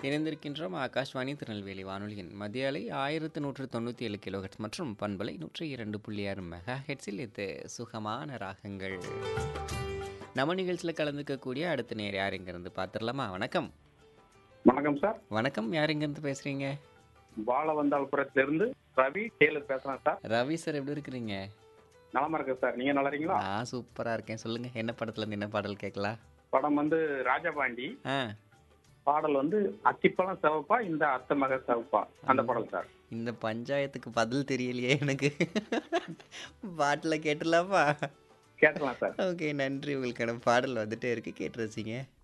இணைந்திருக்கின்றோம் ஆகாஷ்வாணி திருநெல்வேலி வானொலியின் மத்திய அலை ஆயிரத்து நூற்று தொண்ணூற்றி ஏழு கிலோஹெட்ஸ் மற்றும் பண்பலை நூற்றி இரண்டு புள்ளி ஆறு மெகா ஹெட்ஸில் இது சுகமான ராகங்கள் நம்ம நிகழ்ச்சியில் கலந்துக்கக்கூடிய அடுத்த நேர் யார் இங்கேருந்து பார்த்துடலாமா வணக்கம் வணக்கம் சார் வணக்கம் யார் இங்கேருந்து பேசுகிறீங்க பாலவந்தாள்புரத்துல இருந்து ரவி டெய்லர் பேசுறேன் சார் ரவி சார் எப்படி இருக்கிறீங்க நலமா இருக்கேன் சார் நீங்க நல்லா இருக்கீங்களா நான் சூப்பராக இருக்கேன் சொல்லுங்கள் என்ன படத்துலேருந்து என்ன பாடல் கேட்கலாம் படம் வந்து ராஜபாண்டி ஆ பாடல் வந்து அத்திப்பழம் சிவப்பா இந்த அத்தை மக சிவப்பா அந்த பாடல் சார் இந்த பஞ்சாயத்துக்கு பதில் தெரியலையே எனக்கு பாட்டில் கேட்டுடலாமா கேட்டலாம் சார் ஓகே நன்றி உங்களுக்கான பாடல் வந்துட்டே இருக்கு கேட்டு ரசிங்க